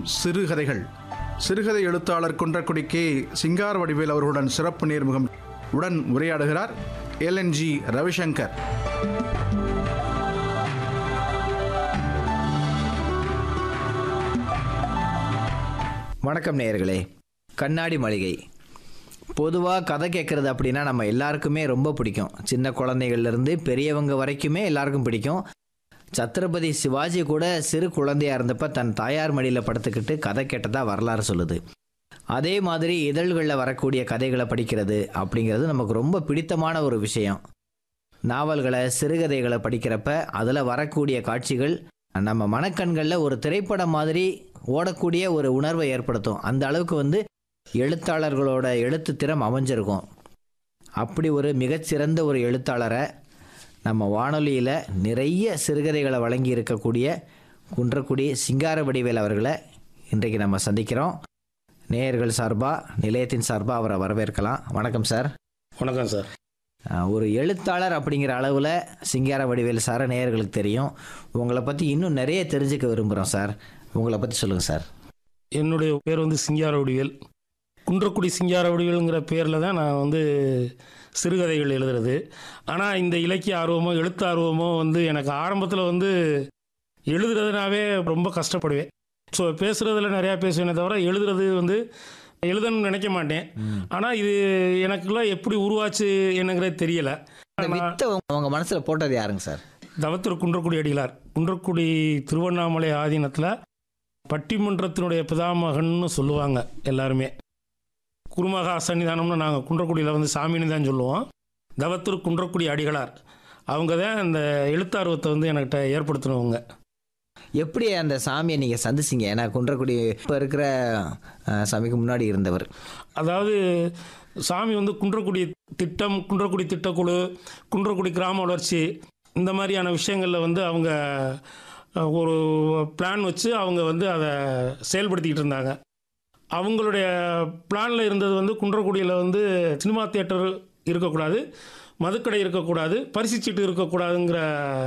சிறுகதைகள் சிறுகதை எழுத்தாளர் குன்றக்குடி கே சிங்கார வடிவேல் அவர்களுடன் சிறப்பு நேர்முகம் உடன் உரையாடுகிறார் எல்என்ஜி ரவிசங்கர் வணக்கம் நேயர்களே கண்ணாடி மளிகை பொதுவாக கதை கேட்குறது அப்படின்னா நம்ம எல்லாருக்குமே ரொம்ப பிடிக்கும் சின்ன குழந்தைகள்லேருந்து பெரியவங்க வரைக்குமே எல்லாருக்கும் பிடிக்கும் சத்ரபதி சிவாஜி கூட சிறு குழந்தையா இருந்தப்ப தன் தாயார் மடியில் படுத்துக்கிட்டு கதை கேட்டதா வரலாறு சொல்லுது அதே மாதிரி இதழ்களில் வரக்கூடிய கதைகளை படிக்கிறது அப்படிங்கிறது நமக்கு ரொம்ப பிடித்தமான ஒரு விஷயம் நாவல்களை சிறுகதைகளை படிக்கிறப்ப அதில் வரக்கூடிய காட்சிகள் நம்ம மனக்கண்களில் ஒரு திரைப்படம் மாதிரி ஓடக்கூடிய ஒரு உணர்வை ஏற்படுத்தும் அந்த அளவுக்கு வந்து எழுத்தாளர்களோட எழுத்து திறம் அமைஞ்சிருக்கும் அப்படி ஒரு மிகச்சிறந்த ஒரு எழுத்தாளரை நம்ம வானொலியில் நிறைய சிறுகதைகளை வழங்கி இருக்கக்கூடிய குன்றக்குடி சிங்கார வடிவேல் அவர்களை இன்றைக்கு நம்ம சந்திக்கிறோம் நேயர்கள் சார்பாக நிலையத்தின் சார்பாக அவரை வரவேற்கலாம் வணக்கம் சார் வணக்கம் சார் அஹ், ஒரு எழுத்தாளர் அப்படிங்கிற அளவில் சிங்கார வடிவேல் சாரை நேயர்களுக்கு தெரியும் உங்களை பற்றி இன்னும் நிறைய தெரிஞ்சுக்க விரும்புகிறோம் சார் உங்களை பற்றி சொல்லுங்கள் சார் என்னுடைய பேர் வந்து சிங்கார வடிவேல் குன்றக்குடி சிங்கார வடிவேலுங்கிற பேரில் தான் நான் வந்து சிறுகதைகள் எழுதுறது ஆனால் இந்த இலக்கிய ஆர்வமோ எழுத்து ஆர்வமோ வந்து எனக்கு ஆரம்பத்தில் வந்து எழுதுறதுனாவே ரொம்ப கஷ்டப்படுவேன் ஸோ பேசுகிறதுல நிறையா பேசுவேனே தவிர எழுதுறது வந்து எழுதணும்னு நினைக்க மாட்டேன் ஆனால் இது எனக்குள்ள எப்படி உருவாச்சு என்னங்கிறது தெரியலை இந்த வித்தை உங்க- உங்க மனசில் போட்டது யாருங்க சார் தவத்திரு குன்றக்குடி அடிகளார் குன்றக்குடி திருவண்ணாமலை ஆதீனத்தில் பட்டிமன்றத்தினுடைய பிதாமகன்னு சொல்லுவாங்க எல்லாருமே குருமகா சன்னிதானம்னு நாங்கள் குன்றக்குடியில் வந்து சாமின்னு தான் சொல்லுவோம் தவத்திரு குன்றக்குடி அடிகளார் அவங்க தான் இந்த எழுத்தார்வத்தை வந்து என்கிட்ட ஏற்படுத்தினவங்க எப்படி அந்த சாமியை நீங்கள் சந்திச்சிங்க ஏன்னா குன்றக்குடி இப்போ இருக்கிற அஹ், சாமிக்கு முன்னாடி இருந்தவர் அதாவது சாமி வந்து குன்றக்குடி திட்டம் குன்றக்குடி திட்டக்குழு குன்றக்குடி கிராம வளர்ச்சி இந்த மாதிரியான விஷயங்களில் வந்து அவங்க அஹ், ஒரு பிளான் வச்சு அவங்க வந்து அதை செயல்படுத்திக்கிட்டு இருந்தாங்க அவங்களுடைய பிளானில் இருந்தது வந்து குன்றக்குடியில் வந்து சினிமா தியேட்டர் இருக்கக்கூடாது மதுக்கடை இருக்கக்கூடாது பரிசுச்சீட்டு இருக்கக்கூடாதுங்கிற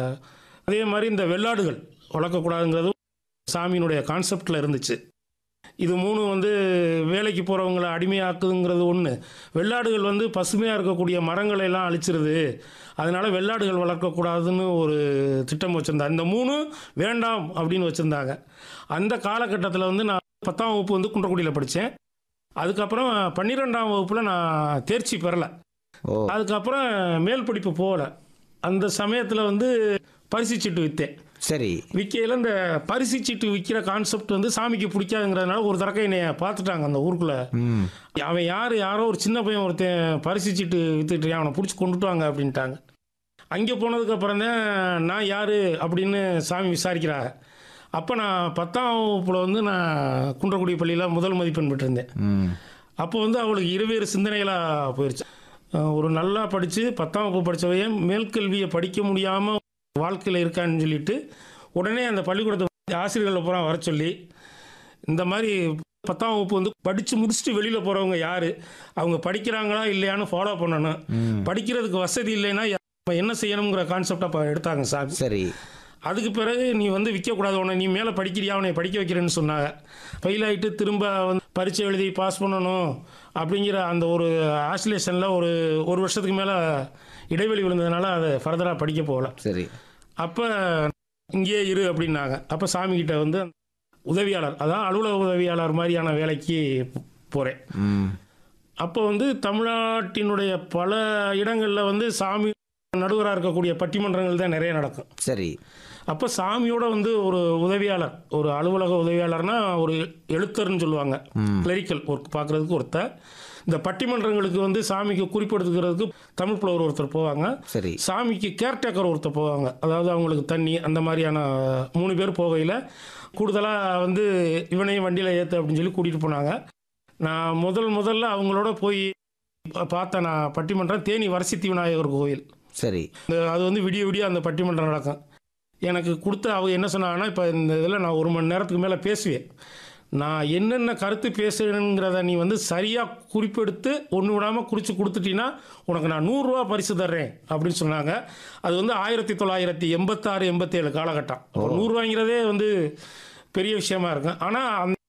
அதே மாதிரி இந்த வெள்ளாடுகள் வளர்க்கக்கூடாதுங்கிறது சாமியினுடைய கான்செப்டில் இருந்துச்சு இது மூணு வந்து வேலைக்கு போகிறவங்கள அடிமையாக்குதுங்கிறது ஒன்று வெள்ளாடுகள் வந்து பசுமையாக இருக்கக்கூடிய மரங்களை எல்லாம் அழிச்சிருது அதனால் வெள்ளாடுகள் வளர்க்கக்கூடாதுன்னு ஒரு திட்டம் வச்சுருந்தாங்க இந்த மூணு வேண்டாம் அப்படின்னு வச்சுருந்தாங்க அந்த காலகட்டத்தில் வந்து நான் பத்தாம் வகுப்பு வந்து குன்றக்குடியில் படித்தேன் அதுக்கப்புறம் பன்னிரெண்டாம் வகுப்பில் நான் தேர்ச்சி பெறலை ஓ அதுக்கப்புறம் மேல் படிப்பு போகல அந்த சமயத்தில் வந்து பரிசு சீட்டு விற்றேன் சரி விற்கையில் இந்த பரிசு சீட்டு விற்கிற கான்செப்ட் வந்து சாமிக்கு பிடிக்காதுங்கிறதுனால ஒரு தடவை என்னைய பார்த்துட்டாங்க அந்த ஊருக்குள்ளே ம் அவன் யார் யாரோ ஒரு சின்ன பையன் ஒருத்தன் பரிசு சீட்டு வித்துட்டு அவனை பிடிச்சி கொண்டுட்டு வாங்க அப்படின்ட்டாங்க அங்கே போனதுக்கப்புறம் தான் நான் யார் அப்படின்னு சாமி விசாரிக்கிறாங்க அப்போ நான் பத்தாம் வகுப்பில் வந்து நான் குன்றக்குடி பள்ளியில் முதல் மதிப்பெண் பெற்றிருந்தேன் ம் அப்போ வந்து அவளுக்கு இருவேறு சிந்தனைகளாக போயிடுச்சு அஹ் ஒரு நல்லா படித்து பத்தாம் வகுப்பு படித்தவையன் மேல்கல்வியை படிக்க முடியாமல் வாழ்க்கையில் இருக்கான்னு சொல்லிட்டு உடனே அந்த பள்ளிக்கூடத்தை ஆசிரியர்களை பூரா வர சொல்லி இந்த மாதிரி பத்தாம் வகுப்பு வந்து படித்து முடிச்சுட்டு வெளியில் போகிறவங்க யார் அவங்க படிக்கிறாங்களா இல்லையான்னு ஃபாலோ பண்ணணும் ம் படிக்கிறதுக்கு வசதி இல்லைன்னா நம்ம என்ன செய்யணுங்கிற கான்செப்டை அப்போ எடுத்தாங்க சார் சரி அதுக்கு பிறகு நீ வந்து விற்கக்கூடாது உன்னை நீ மேலே படிக்கிறியா உன்னை படிக்க வைக்கிறேன்னு சொன்னாங்க ஃபெயில் ஆகிட்டு திரும்ப வந்து பரீட்சை எழுதி பாஸ் பண்ணணும் அப்படிங்கிற அந்த ஒரு ஆசிலேஷனில் ஒரு ஒரு வருஷத்துக்கு மேலே இடைவெளி விழுந்ததுனால அதை ஃபர்தராக படிக்க போகல சரி அப்போ இங்கேயே இரு அப்படின்னாங்க அப்போ சாமிக்கிட்ட வந்து உதவியாளர் அதான் அலுவலக உதவியாளர் மாதிரியான வேலைக்கு போகிறேன் ம் அப்போ வந்து தமிழ்நாட்டினுடைய பல இடங்களில் வந்து சாமி நடுவராக இருக்கக்கூடிய பட்டிமன்றங்கள் தான் நிறைய நடக்கும் சரி அப்போ சாமியோட வந்து ஒரு உதவியாளர் ஒரு அலுவலக உதவியாளர்னா ஒரு எழுத்தர்னு சொல்லுவாங்க ம் கிளரிக்கல் ஒர்க் பார்க்குறதுக்கு ஒருத்தர் இந்த பட்டிமன்றங்களுக்கு வந்து சாமிக்கு குறிப்பெடுத்துக்கிறதுக்கு தமிழ் புலவர் ஒருத்தர் போவாங்க சரி சாமிக்கு கேர்டேக்கர் ஒருத்தர் போவாங்க அதாவது அவங்களுக்கு தண்ணி அந்த மாதிரியான மூணு பேர் போகையில் கூடுதலாக வந்து இவனையும் வண்டியில் ஏற்று அப்படின்னு சொல்லி கூட்டிகிட்டு போனாங்க நான் முதல் முதல்ல அவங்களோட போய் பார்த்தேன் நான் பட்டிமன்றம் தேனி வரசித்தி விநாயகர் கோவில் சரி இந்த அது வந்து விடிய விடிய அந்த பட்டிமன்றம் நடக்கும் எனக்கு கொடுத்த அவங்க என்ன சொன்னாங்கன்னா இப்போ இந்த இதில் நான் ஒரு மணி நேரத்துக்கு மேலே பேசுவேன் நான் என்னென்ன கருத்து பேசுகிறேங்கிறத நீ வந்து சரியாக குறிப்பெடுத்து ஒன்று விடாமல் குறித்து கொடுத்துட்டீங்கன்னா உனக்கு நான் நூறுரூவா பரிசு தர்றேன் அப்படின்னு சொன்னாங்க அது வந்து ஆயிரத்தி தொள்ளாயிரத்தி எண்பத்தாறு எண்பத்தேழு காலகட்டம் அப்போ நூறுரூவாங்கிறதே வந்து பெரிய விஷயமா இருக்கும் ஆனால் அந்த